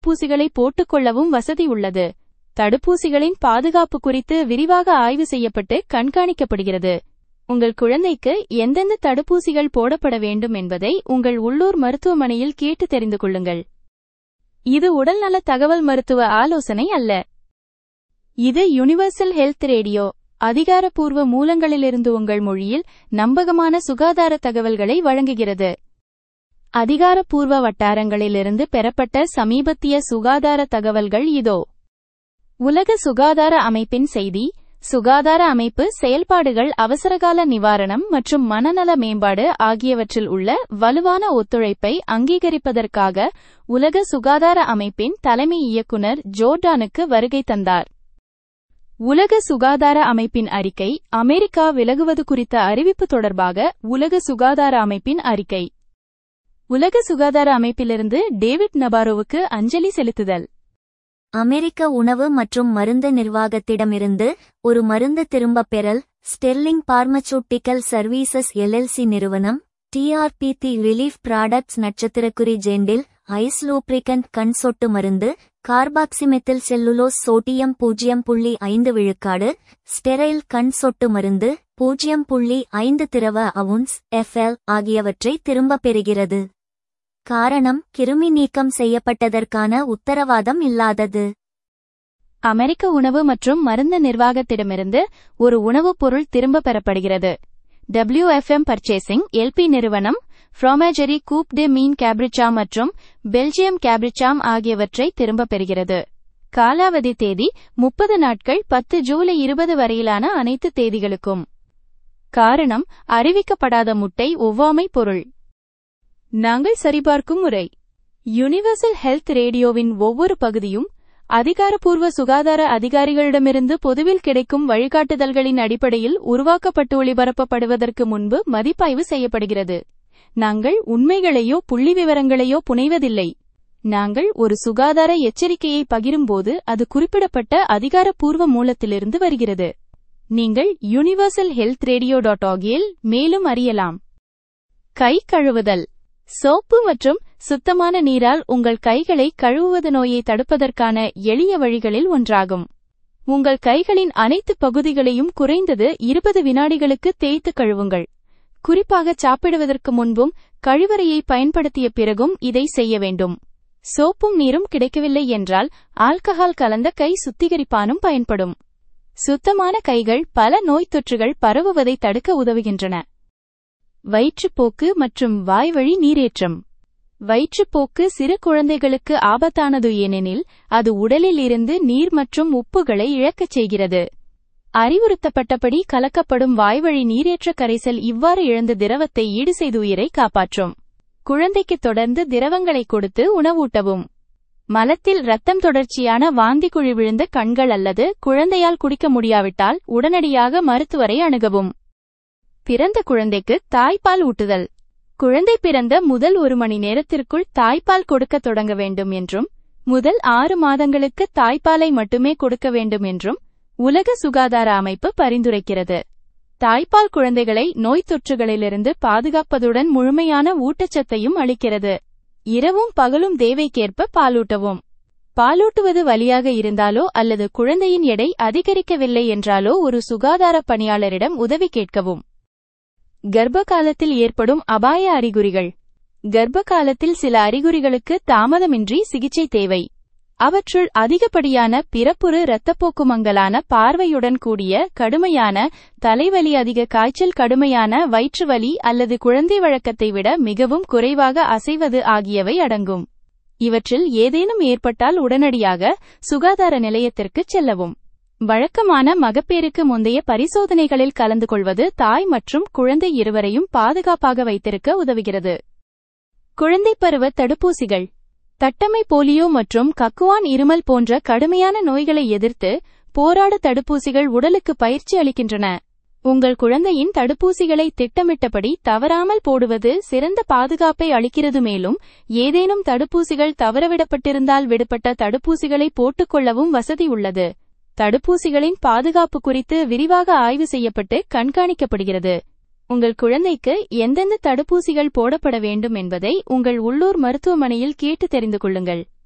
தடுப்பூசிகளை போட்டுக்கொள்ளவும் வசதி உள்ளது தடுப்பூசிகளின் பாதுகாப்பு குறித்து விரிவாக ஆய்வு செய்யப்பட்டு கண்காணிக்கப்படுகிறது உங்கள் குழந்தைக்கு எந்தெந்த தடுப்பூசிகள் போடப்பட வேண்டும் என்பதை உங்கள் உள்ளூர் மருத்துவமனையில் கேட்டு தெரிந்து கொள்ளுங்கள் இது உடல்நல தகவல் மருத்துவ ஆலோசனை அல்ல இது யுனிவர்சல் ஹெல்த் ரேடியோ அதிகாரப்பூர்வ மூலங்களிலிருந்து உங்கள் மொழியில் நம்பகமான சுகாதார தகவல்களை வழங்குகிறது அதிகாரப்பூர்வ வட்டாரங்களிலிருந்து பெறப்பட்ட சமீபத்திய சுகாதார தகவல்கள் இதோ உலக சுகாதார அமைப்பின் செய்தி சுகாதார அமைப்பு செயல்பாடுகள் அவசரகால நிவாரணம் மற்றும் மனநல மேம்பாடு ஆகியவற்றில் உள்ள வலுவான ஒத்துழைப்பை அங்கீகரிப்பதற்காக உலக சுகாதார அமைப்பின் தலைமை இயக்குனர் ஜோர்டானுக்கு வருகை தந்தார் உலக சுகாதார அமைப்பின் அறிக்கை அமெரிக்கா விலகுவது குறித்த அறிவிப்பு தொடர்பாக உலக சுகாதார அமைப்பின் அறிக்கை உலக சுகாதார அமைப்பிலிருந்து டேவிட் நபாரோவுக்கு அஞ்சலி செலுத்துதல் அமெரிக்க உணவு மற்றும் மருந்து நிர்வாகத்திடமிருந்து ஒரு மருந்து திரும்பப் பெறல் ஸ்டெர்லிங் பார்மசூட்டிக்கல் சர்வீசஸ் எல்எல்சி நிறுவனம் டிஆர்பி தி ரிலீஃப் ப்ராடக்ட்ஸ் நட்சத்திரக்குறி ஜெண்டில் ஐஸ் லூப்ரிகன்ட் கண் சொட்டு மருந்து கார்பாக்சிமெத்தில் செல்லுலோஸ் சோடியம் பூஜ்ஜியம் புள்ளி ஐந்து விழுக்காடு ஸ்டெரைல் கண் சொட்டு மருந்து பூஜ்ஜியம் புள்ளி ஐந்து திரவ அவுன்ஸ் எஃப்எல் ஆகியவற்றை திரும்பப் பெறுகிறது காரணம் கிருமி நீக்கம் செய்யப்பட்டதற்கான உத்தரவாதம் இல்லாதது அமெரிக்க உணவு மற்றும் மருந்து நிர்வாகத்திடமிருந்து ஒரு உணவுப் பொருள் திரும்ப பெறப்படுகிறது WFM பர்ச்சேசிங் எல்பி நிறுவனம் ஃப்ரோமேஜரி கூப் டே மீன் கேப்ரிச்சா மற்றும் பெல்ஜியம் கேப்ரிச்சாம் ஆகியவற்றை திரும்பப் பெறுகிறது காலாவதி தேதி முப்பது நாட்கள் பத்து ஜூலை இருபது வரையிலான அனைத்து தேதிகளுக்கும் காரணம் அறிவிக்கப்படாத முட்டை ஒவ்வாமை பொருள் நாங்கள் சரிபார்க்கும் முறை யுனிவர்சல் ஹெல்த் ரேடியோவின் ஒவ்வொரு பகுதியும் அதிகாரப்பூர்வ சுகாதார அதிகாரிகளிடமிருந்து பொதுவில் கிடைக்கும் வழிகாட்டுதல்களின் அடிப்படையில் உருவாக்கப்பட்டு ஒளிபரப்பப்படுவதற்கு முன்பு மதிப்பாய்வு செய்யப்படுகிறது நாங்கள் உண்மைகளையோ புள்ளிவிவரங்களையோ புனைவதில்லை நாங்கள் ஒரு சுகாதார எச்சரிக்கையை பகிரும்போது அது குறிப்பிடப்பட்ட அதிகாரப்பூர்வ மூலத்திலிருந்து வருகிறது நீங்கள் யுனிவர்சல் ஹெல்த் ரேடியோ டாட் ஆகியில் மேலும் அறியலாம் கை கழுவுதல் சோப்பு மற்றும் சுத்தமான நீரால் உங்கள் கைகளை கழுவுவது நோயை தடுப்பதற்கான எளிய வழிகளில் ஒன்றாகும் உங்கள் கைகளின் அனைத்து பகுதிகளையும் குறைந்தது இருபது வினாடிகளுக்கு தேய்த்து கழுவுங்கள் குறிப்பாக சாப்பிடுவதற்கு முன்பும் கழிவறையை பயன்படுத்திய பிறகும் இதை செய்ய வேண்டும் சோப்பும் நீரும் கிடைக்கவில்லை என்றால் ஆல்கஹால் கலந்த கை சுத்திகரிப்பானும் பயன்படும் சுத்தமான கைகள் பல நோய்த் தொற்றுகள் பரவுவதை தடுக்க உதவுகின்றன வயிற்றுப்போக்கு மற்றும் வாய்வழி நீரேற்றம் வயிற்றுப்போக்கு சிறு குழந்தைகளுக்கு ஆபத்தானது ஏனெனில் அது உடலில் இருந்து நீர் மற்றும் உப்புகளை இழக்கச் செய்கிறது அறிவுறுத்தப்பட்டபடி கலக்கப்படும் வாய்வழி நீரேற்ற கரைசல் இவ்வாறு இழந்த திரவத்தை ஈடு செய்து உயிரை காப்பாற்றும் குழந்தைக்கு தொடர்ந்து திரவங்களை கொடுத்து உணவூட்டவும் மலத்தில் ரத்தம் தொடர்ச்சியான வாந்தி குழி விழுந்த கண்கள் அல்லது குழந்தையால் குடிக்க முடியாவிட்டால் உடனடியாக மருத்துவரை அணுகவும் பிறந்த குழந்தைக்கு தாய்ப்பால் ஊட்டுதல் குழந்தை பிறந்த முதல் ஒரு மணி நேரத்திற்குள் தாய்ப்பால் கொடுக்க தொடங்க வேண்டும் என்றும் முதல் ஆறு மாதங்களுக்கு தாய்ப்பாலை மட்டுமே கொடுக்க வேண்டும் என்றும் உலக சுகாதார அமைப்பு பரிந்துரைக்கிறது தாய்ப்பால் குழந்தைகளை நோய்த் தொற்றுகளிலிருந்து பாதுகாப்பதுடன் முழுமையான ஊட்டச்சத்தையும் அளிக்கிறது இரவும் பகலும் தேவைக்கேற்ப பாலூட்டவும் பாலூட்டுவது வலியாக இருந்தாலோ அல்லது குழந்தையின் எடை அதிகரிக்கவில்லை என்றாலோ ஒரு சுகாதார பணியாளரிடம் உதவி கேட்கவும் கர்ப்ப காலத்தில் ஏற்படும் அபாய அறிகுறிகள் கர்ப்ப காலத்தில் சில அறிகுறிகளுக்கு தாமதமின்றி சிகிச்சை தேவை அவற்றுள் அதிகப்படியான பிறப்புறு இரத்தப்போக்கு மங்கலான பார்வையுடன் கூடிய கடுமையான தலைவலி அதிக காய்ச்சல் கடுமையான வயிற்றுவலி அல்லது குழந்தை வழக்கத்தை விட மிகவும் குறைவாக அசைவது ஆகியவை அடங்கும் இவற்றில் ஏதேனும் ஏற்பட்டால் உடனடியாக சுகாதார நிலையத்திற்குச் செல்லவும் வழக்கமான மகப்பேறுக்கு முந்தைய பரிசோதனைகளில் கலந்து கொள்வது தாய் மற்றும் குழந்தை இருவரையும் பாதுகாப்பாக வைத்திருக்க உதவுகிறது குழந்தை பருவ தடுப்பூசிகள் தட்டம்மை போலியோ மற்றும் கக்குவான் இருமல் போன்ற கடுமையான நோய்களை எதிர்த்து போராட தடுப்பூசிகள் உடலுக்கு பயிற்சி அளிக்கின்றன உங்கள் குழந்தையின் தடுப்பூசிகளை திட்டமிட்டபடி தவறாமல் போடுவது சிறந்த பாதுகாப்பை அளிக்கிறது மேலும் ஏதேனும் தடுப்பூசிகள் தவறவிடப்பட்டிருந்தால் விடுபட்ட தடுப்பூசிகளை போட்டுக்கொள்ளவும் வசதி உள்ளது தடுப்பூசிகளின் பாதுகாப்பு குறித்து விரிவாக ஆய்வு செய்யப்பட்டு கண்காணிக்கப்படுகிறது உங்கள் குழந்தைக்கு எந்தெந்த தடுப்பூசிகள் போடப்பட வேண்டும் என்பதை உங்கள் உள்ளூர் மருத்துவமனையில் கேட்டு தெரிந்து கொள்ளுங்கள்